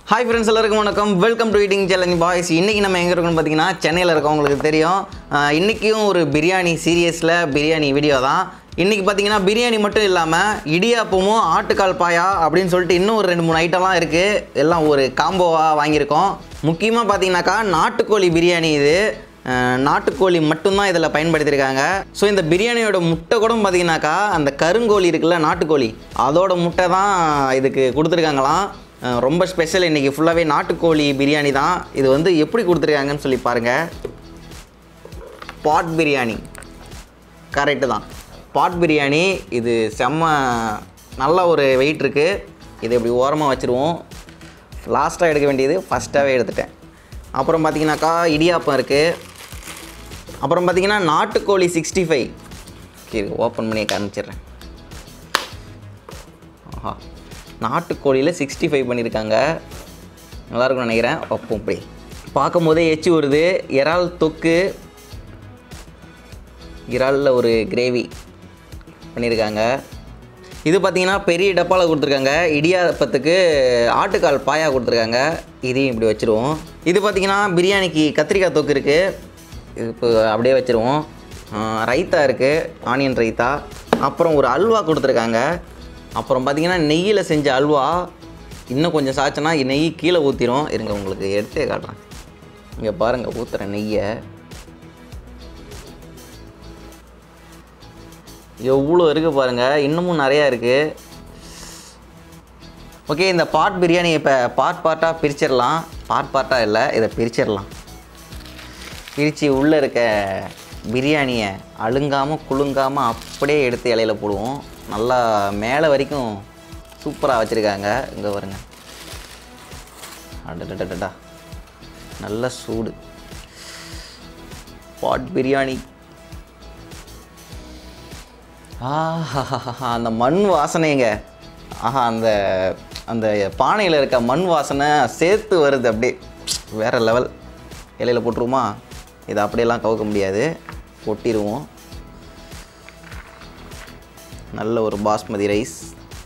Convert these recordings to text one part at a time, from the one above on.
Hi friends எல்லாருக்கும் வணக்கம் welcome to eating challenge boys இன்றைக்கி நம்ம எங்கே இருக்கோம்னு பார்த்தீங்கன்னா சென்னையில் இருக்கவங்களுக்கு தெரியும் ஆஹ் இன்றைக்கும் ஒரு பிரியாணி சீரியஸில் பிரியாணி வீடியோ தான் இன்றைக்கி பார்த்தீங்கன்னா பிரியாணி மட்டும் இல்லாமல் இடியாப்பமும் ஆட்டுக்கால் பாயா அப்படின்னு சொல்லிட்டு இன்னும் ஒரு ரெண்டு மூணு ஐட்டம்லாம் இருக்குது எல்லாம் ஒரு காம்போவாக வாங்கியிருக்கோம் முக்கியமாக பார்த்தீங்கன்னாக்கா நாட்டுக்கோழி பிரியாணி இது அஹ் நாட்டுக்கோழி மட்டும்தான் இதில் பயன்படுத்தியிருக்காங்க ஸோ இந்த பிரியாணியோட முட்டை கூட பார்த்தீங்கன்னாக்கா அந்த கருங்கோழி இருக்குல்ல நாட்டுக்கோழி அதோட முட்டை தான் இதுக்கு கொடுத்துருக்காங்களாம் அஹ் ரொம்ப ஸ்பெஷல் இன்றைக்கி ஃபுல்லாகவே நாட்டுக்கோழி பிரியாணி தான் இது வந்து எப்படி கொடுத்துருக்காங்கன்னு சொல்லி பாருங்கள் பாட் பிரியாணி கரெக்டு தான் பாட் பிரியாணி இது செம்ம நல்ல ஒரு வெயிட் இருக்குது இதை இப்படி ஓரமாக வச்சுருவோம் லாஸ்ட்டாக எடுக்க வேண்டியது ஃபஸ்ட்டாகவே எடுத்துட்டேன் அப்புறம் பார்த்தீங்கன்னாக்கா இடியாப்பம் இருக்குது அப்புறம் பார்த்தீங்கன்னா நாட்டுக்கோழி சிக்ஸ்டி ஃபைவ் சரி ஓப்பன் பண்ணி காமிச்சிடுறேன் ஆஹா நாட்டுக்கோழியில் சிக்ஸ்டி ஃபைவ் பண்ணியிருக்காங்க நல்லாயிருக்கும்னு நினைக்கிறேன் வைப்போம் இப்படி பார்க்கும் போதே எச்சி வருது இறால் தொக்கு இறாலில் ஒரு கிரேவி பண்ணியிருக்காங்க இது பார்த்தீங்கன்னா பெரிய டப்பாவில் கொடுத்துருக்காங்க இடியாப்பத்துக்கு ஆட்டுக்கால் பாயா கொடுத்துருக்காங்க இதையும் இப்படி வச்சுருவோம் இது பார்த்தீங்கன்னா பிரியாணிக்கு கத்திரிக்காய் தொக்கு இருக்குது இது இப்போ அப்படியே வச்சுருவோம் ரைத்தா இருக்குது ஆனியன் ரைத்தா அப்புறம் ஒரு அல்வா கொடுத்துருக்காங்க அப்புறம் பார்த்தீங்கன்னா நெய்யில் செஞ்ச அல்வா இன்னும் கொஞ்சம் சாச்சுன்னா நெய் கீழே ஊற்றிடும் இருங்க உங்களுக்கு எடுத்தே காட்டுறேன் இங்கே பாருங்கள் ஊற்றுற நெய்யை எவ்வளோ இருக்குது பாருங்கள் இன்னமும் நிறையா இருக்குது ஓகே இந்த பாட் பிரியாணி இப்போ பார்ட் பார்ட்டாக பிரிச்சிடலாம் பார்ட் பார்ட்டாக இல்லை இதை பிரிச்சிடலாம் பிரித்து உள்ளே இருக்க பிரியாணியை அழுங்காமல் குலுங்காமல் அப்படியே எடுத்து இலையில போடுவோம் நல்லா மேலே வரைக்கும் சூப்பராக வச்சுருக்காங்க இங்கே பாருங்க அடடடடா நல்ல சூடு பாட் பிரியாணி ஆஹா அந்த மண் வாசனைங்க ஆஹா அந்த அந்த பானையில் இருக்க மண் வாசனை சேர்த்து வருது அப்படியே வேறு லெவல் இலையில போட்டுருவோமா இதை அப்படியெல்லாம் கவுக்க முடியாது கொட்டிடுவோம் நல்ல ஒரு பாஸ்மதி ரைஸ்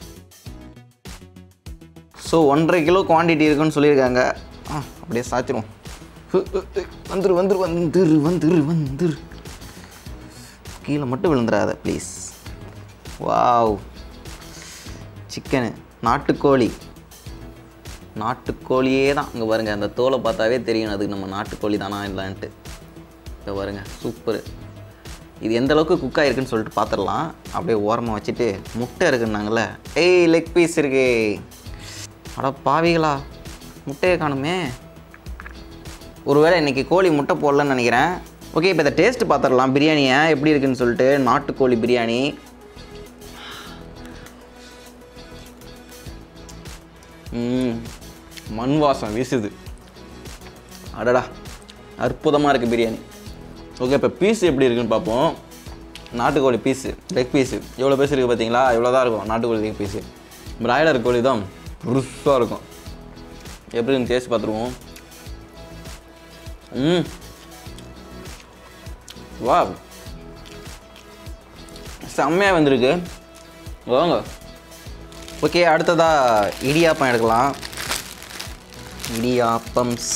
ஸோ ஒன்றரை கிலோ குவான்டிட்டி இருக்குன்னு சொல்லியிருக்காங்க ஆ அப்படியே சாத்திருவோம் ஹு, ஹு, ஹு. வந்துரு வந்துரு வந்துரு வந்துரு வந்துரு கீழே மட்டும் விழுந்துடாத ப்ளீஸ் வாவ் சிக்கனு நாட்டுக்கோழி நாட்டுக்கோழியே தான் இங்கே பாருங்கள் அந்த தோலை பார்த்தாவே தெரியும் அதுக்கு நம்ம நாட்டுக்கோழி தானா இல்லைன்ட்டு இங்கே பாருங்க சூப்பர் இது எந்த அளவுக்கு குக் ஆயிருக்குன்னு சொல்லிட்டு பார்த்துடலாம் அப்படியே ஓரமாக வச்சுட்டு முட்டை இருக்குன்னாங்கல்ல ஏய் லெக் பீஸ் இருக்கு அட பாவிகளா முட்டையை காணுமே ஒருவேளை இன்னைக்கு கோழி முட்டை போடலன்னு நினைக்கிறேன் ஓகே இப்போ இதை டேஸ்ட் பார்த்துடலாம் பிரியாணியை எப்படி இருக்குன்னு சொல்லிட்டு நாட்டுக்கோழி பிரியாணி ம் மண் வாசம் வீசுது அடடா அற்புதமாக இருக்குது பிரியாணி ஓகே இப்போ பீஸ் எப்படி இருக்குன்னு பார்ப்போம் நாட்டுக்கோழி பீஸு லெக் பீஸு எவ்வளோ பீஸ் இருக்குது பார்த்தீங்களா இவ்வளோ தான் இருக்கும் நாட்டுக்கோழி லெக் பீஸு பிராய்லர் கோழி தான் புதுசாக இருக்கும் எப்படி இருக்குன்னு டேஸ்ட் பார்த்துருவோம் ம் வா செம்மையாக வந்திருக்கு வாங்க ஓகே அடுத்ததாக இடியாப்பம் எடுக்கலாம் இடியாப்பம்ஸ்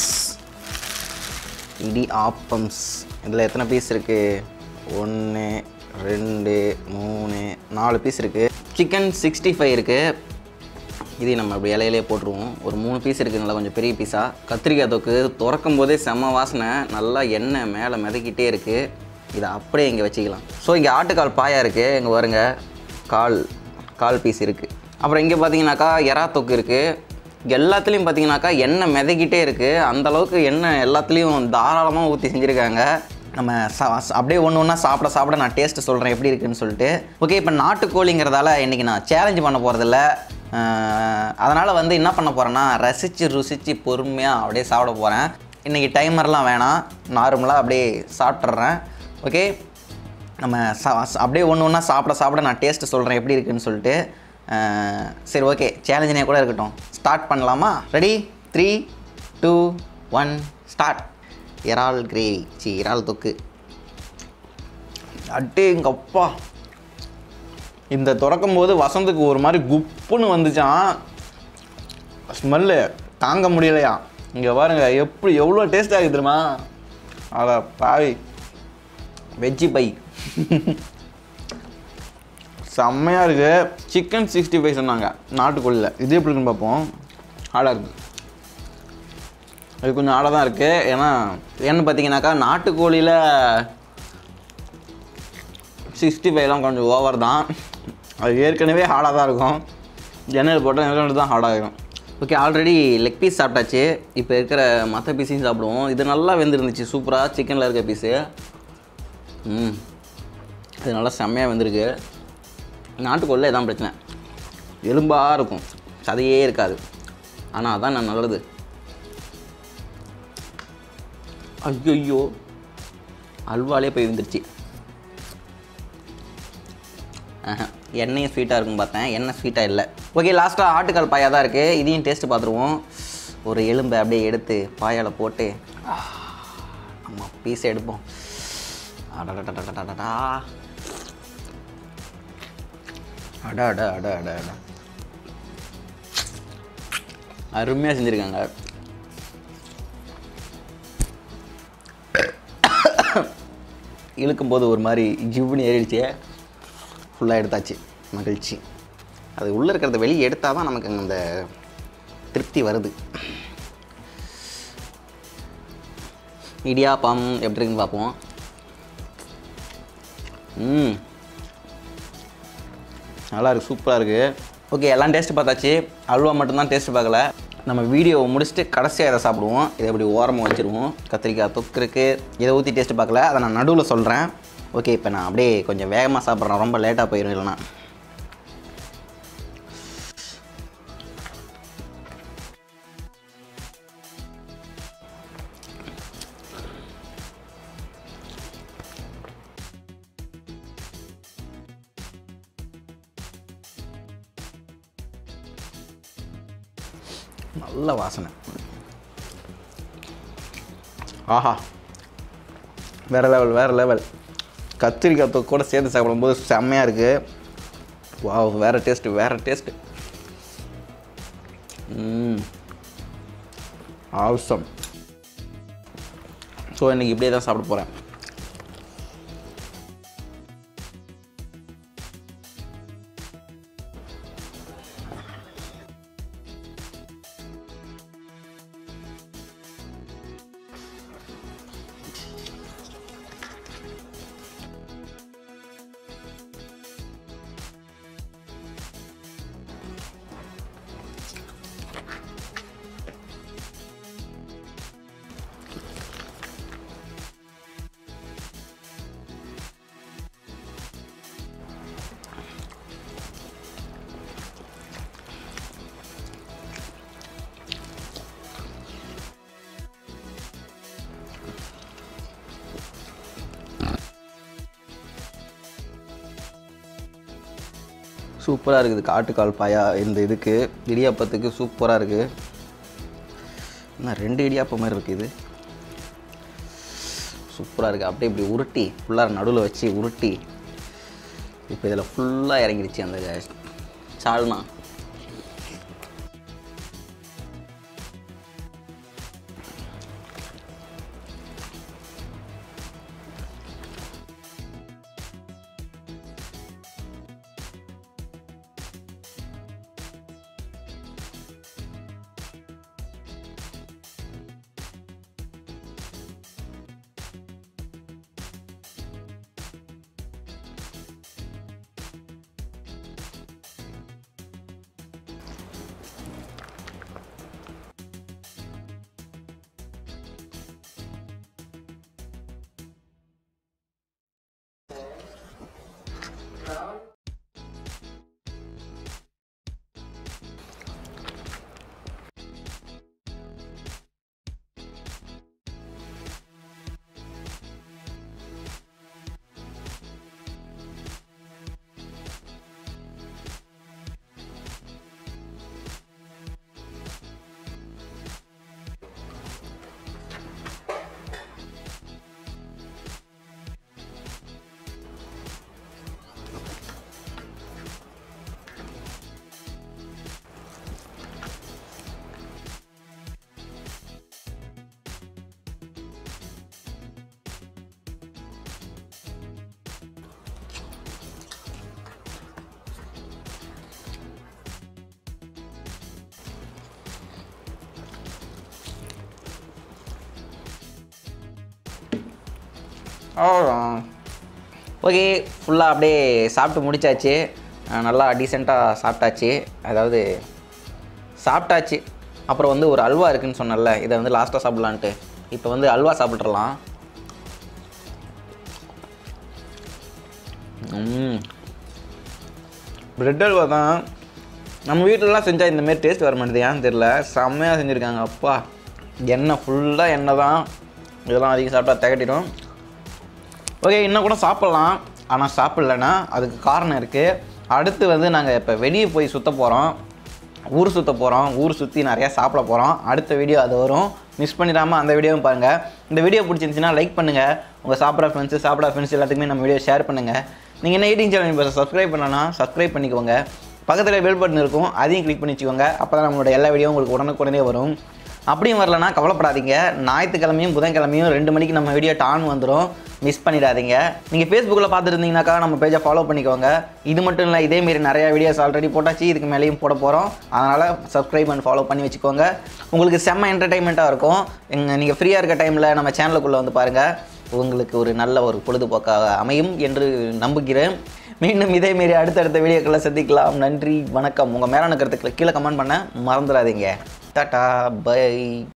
இடி ஆப்பம்ஸ் இதில் எத்தனை பீஸ் இருக்குது ஒன்று ரெண்டு மூணு நாலு பீஸ் இருக்குது சிக்கன் சிக்ஸ்டி ஃபைவ் இருக்குது இதையும் நம்ம அப்படி இலையிலே போட்டுருவோம் ஒரு மூணு பீஸ் இருக்குது நல்லா கொஞ்சம் பெரிய பீஸாக கத்திரிக்காய் தொக்கு திறக்கும் போதே செம்ம வாசனை நல்லா எண்ணெய் மேலே மிதக்கிட்டே இருக்குது இதை அப்படியே இங்கே வச்சுக்கலாம் ஸோ இங்கே ஆட்டுக்கால் பாயா இருக்குது இங்கே பாருங்க கால் கால் பீஸ் இருக்குது அப்புறம் இங்கே பார்த்தீங்கன்னாக்கா எறா தொக்கு இருக்குது எல்லாத்துலேயும் பார்த்தீங்கன்னாக்கா எண்ணெய் மிதக்கிட்டே இருக்குது அந்த அளவுக்கு எண்ணெய் எல்லாத்துலேயும் தாராளமாக ஊற்றி செஞ்சுருக்காங்க நம்ம சா ச- அப்படியே ஒன்று ஒன்றா சாப்பிட சாப்பிட நான் டேஸ்ட்டு சொல்கிறேன் எப்படி இருக்குன்னு சொல்லிட்டு ஓகே இப்போ நாட்டுக்கோழிங்கிறதால இன்றைக்கி நான் சேலஞ்ச் பண்ண போகிறதில்ல அதனால் வந்து என்ன பண்ண போகிறேன்னா ரசித்து ருசித்து பொறுமையாக அப்படியே சாப்பிட போகிறேன் இன்றைக்கி டைமர்லாம் வேணாம் நார்மலாக அப்படியே சாப்பிட்றேன் ஓகே நம்ம சா ச- அப்படியே ஒன்று ஒன்றா சாப்பிட சாப்பிட நான் டேஸ்ட்டு சொல்கிறேன் எப்படி இருக்குன்னு சொல்லிட்டு அஹ், சரி ஓகே சேலஞ்சினே கூட இருக்கட்டும் ஸ்டார்ட் பண்ணலாமா ready three two one start இறால் கிரேவி சி இறால் தொக்கு அட்டே எங்கள் அப்பா இந்த திறக்கும் போது வசந்துக்கு ஒரு மாதிரி குப்புன்னு வந்துச்சான் ஸ்மெல்லு தாங்க முடியலையா இங்கே பாருங்க எப்படி எவ்வளோ டேஸ்ட்டாக இருக்குது தெரியுமா அட பாவி வெஜ்ஜி பை செம்மையாக இருக்கு சிக்கன் சிக்ஸ்டி ஃபைவ் சொன்னாங்க நாட்டுக்கோழியில் இது எப்படி இருக்குன்னு பார்ப்போம் ஹார்டாக இருக்குது இது கொஞ்சம் ஆடாக தான் இருக்குது ஏன்னா ஏன்னு பார்த்தீங்கன்னாக்கா நாட்டுக்கோழியில் சிக்ஸ்டி ஃபைவ்லாம் கொஞ்சம் ஓவர் தான் அது ஏற்கனவே ஹார்டாக தான் இருக்கும் எண்ணெயில் போட்டால் எண்ணெயில் தான் ஹார்டாகிடும் ஓகே ஆல்ரெடி லெக் பீஸ் சாப்பிட்டாச்சு இப்போ இருக்கிற மற்ற பீஸையும் சாப்பிடுவோம் இது நல்லா வெந்திருந்துச்சு சூப்பராக சிக்கனில் இருக்க பீஸு ம் இது நல்லா செம்மையாக வெந்திருக்கு நாட்டுக்கோழில் இதான் பிரச்சனை எலும்பாக இருக்கும் சதையே இருக்காது ஆனால் அதான் நான் நல்லது ஐயோ அல்வாலே போய் வந்துருச்சு ஆஹா, எண்ணெயும் ஸ்வீட்டாக இருக்கும் பார்த்தேன் எண்ணெய் ஸ்வீட்டாக இல்லை ஓகே லாஸ்ட்டாக ஆட்டுக்கால் பாயா தான் இருக்குது இதையும் டேஸ்ட்டு பார்த்துருவோம் ஒரு எலும்பை அப்படியே எடுத்து பாயால் போட்டு நம்ம பீஸை எடுப்போம் அடடடடடடடா அட அட அட அட அட அருமையாக செஞ்சுருக்காங்க இழுக்கும்போது ஒரு மாதிரி ஜிவ்னு ஏறிடுச்சு ஃபுல்லாக எடுத்தாச்சு மகிழ்ச்சி அது உள்ளே இருக்கிறத வெளியே எடுத்தால் தான் நமக்கு அந்த திருப்தி வருது இடியாப்பம் எப்படி இருக்குன்னு பார்ப்போம் ம் நல்லா இருக்கு சூப்பராக இருக்குது ஓகே எல்லாம் டேஸ்ட்டு பார்த்தாச்சு அல்வா மட்டும்தான் டேஸ்ட்டு பார்க்கல நம்ம வீடியோவை முடிச்சுட்டு கடைசியாக இதை சாப்பிடுவோம் இதை இப்படி ஓரமாக வச்சுருவோம் கத்திரிக்காய் தொக்கு இருக்குது இதை ஊற்றி டேஸ்ட்டு பார்க்கல அதை நான் நடுவில் சொல்கிறேன் ஓகே இப்போ நான் அப்படியே கொஞ்சம் வேகமாக சாப்பிட்றேன் ரொம்ப லேட்டாக போயிடும் இல்லைனா நல்ல வாசனை ஆஹா வேறு லெவல் வேறு லெவல் கத்திரிக்காய் தொக்கு கூட சேர்த்து சாப்பிடும்போது செம்மையாக இருக்குது வாவ் வேறு டேஸ்ட்டு வேறு டேஸ்ட்டு ஆவசம் ஸோ இன்றைக்கி இப்படியே தான் சாப்பிட போகிறேன் சூப்பராக இருக்குது காட்டுக்கால் பாயா இந்த இதுக்கு இடியாப்பத்துக்கு சூப்பராக இருக்குது என்ன ரெண்டு இடியாப்பம் மாதிரி இருக்குது இது சூப்பராக இருக்குது அப்படியே இப்படி உருட்டி ஃபுல்லாக நடுவில் வச்சு உருட்டி இப்போ இதில் ஃபுல்லாக இறங்கிடுச்சு அந்த சால்னா அவ்வளோதான் ஓகே ஃபுல்லாக அப்படியே சாப்பிட்டு முடிச்சாச்சு அஹ் நல்லா டீசெண்டாக சாப்பிட்டாச்சு அதாவது சாப்பிட்டாச்சு அப்புறம் வந்து ஒரு அல்வா இருக்குன்னு சொன்னேன்ல இதை வந்து லாஸ்ட்டாக சாப்பிட்லான்ட்டு இப்போ வந்து அல்வா சாப்பிட்றலாம் பிரெட் அல்வா தான் நம்ம வீட்டிலலாம் செஞ்சால் இந்தமாரி டேஸ்ட் வர மாட்டேது ஏன்னு தெரில செம்மையாக செஞ்சுருக்காங்க அப்பா எண்ணெய் ஃபுல்லாக எண்ணெய் தான் இதெல்லாம் அதிகம் சாப்பிட்டா திகட்டிடும் ஓகே இன்னும் கூட சாப்பிட்லாம் ஆனால் சாப்பிட்லன்னா அதுக்கு காரணம் இருக்குது அடுத்து வந்து நாங்கள் இப்போ வெளியே போய் சுற்ற போகிறோம் ஊர் சுற்ற போகிறோம் ஊர் சுற்றி நிறையா சாப்பிட போகிறோம் அடுத்த வீடியோ அது வரும் மிஸ் பண்ணிடாமல் அந்த வீடியோவும் பாருங்கள் இந்த வீடியோ பிடிச்சிருந்துச்சின்னா லைக் பண்ணுங்கள் உங்கள் சாப்பிட்ற ஃப்ரெண்ட்ஸு சாப்பிட்ற ஃப்ரெண்ட்ஸ் எல்லாத்துக்குமே நம்ம வீடியோ ஷேர் பண்ணுங்கள் நீங்கள் என்ன எயிட்டிங் சேனல் இப்போ சப்ஸ்கிரைப் பண்ணனா சப்ஸ்கிரைப் பண்ணிக்கோங்க பக்கத்தில் பெல் பட்டன் இருக்கும் அதையும் கிளிக் பண்ணி வச்சுக்கோங்க அப்போ தான் நம்மளோட எல்லா வீடியோ உங்களுக்கு உடனுக்குடனே வரும் அப்படியும் வரலனா கவலைப்படாதீங்க ஞாயிற்றுக்கிழமையும் புதன்கிழமையும் ரெண்டு மணிக்கு நம்ம வீடியோ டான் வந்துடும் மிஸ் பண்ணிடாதீங்க நீங்கள் ஃபேஸ்புக்கில் பார்த்துருந்தீங்கனாக்கா நம்ம பேஜை ஃபாலோ பண்ணிக்கோங்க இது மட்டும் இல்லை இதேமாரி நிறையா வீடியோஸ் ஆல்ரெடி போட்டாச்சு இதுக்கு மேலேயும் போட போகிறோம் அதனால் சப்ஸ்கிரைப் அண்ட் ஃபாலோ பண்ணி வச்சுக்கோங்க உங்களுக்கு செம்ம என்டர்டைன்மெண்ட்டாக இருக்கும் எங்கள் நீங்கள் ஃப்ரீயாக இருக்க டைமில் நம்ம சேனலுக்குள்ளே வந்து பாருங்கள் உங்களுக்கு ஒரு நல்ல ஒரு பொழுதுபோக்காக அமையும் என்று நம்புகிறேன் மீண்டும் இதேமாரி அடுத்தடுத்த வீடியோக்களை சந்திக்கலாம் நன்றி வணக்கம் உங்கள் மேலான கருத்துக்களை கீழே கமெண்ட் பண்ண மறந்துடாதீங்க டாட்டா பை